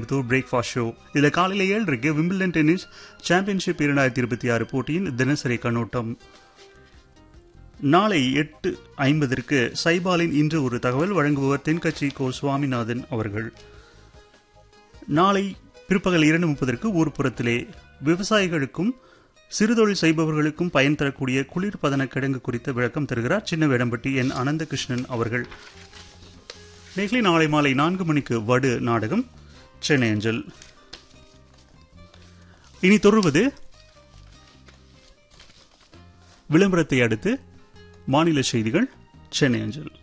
Coimbatore breakfast show இதில் காலையில் ஏழரைக்கு Wimbledon tennis championship இரண்டாயிரத்தி இருபத்தி ஆறு போட்டியின் தினசரி கண்ணோட்டம் நாளை எட்டு ஐம்பதற்கு சைபாலின் இன்று ஒரு தகவல் வழங்குபவர் தென்கட்சி கோ சுவாமிநாதன் அவர்கள் நாளை பிற்பகல் இரண்டு முப்பதற்கு ஊர்ப்புறத்திலே விவசாயிகளுக்கும் சிறுதொழில் செய்பவர்களுக்கும் பயன் தரக்கூடிய குளிர்பதன கிடங்கு குறித்த விளக்கம் தருகிறார் சின்ன வேடம்பட்டி என் அனந்தகிருஷ்ணன் அவர்கள் நேர்களை நாளை மாலை நான்கு மணிக்கு வடு நாடகம் சென்னை அஞ்சல் இனி தொடர்வது விளம்பரத்தை அடுத்து மாநில செய்திகள் சென்னை அஞ்சல்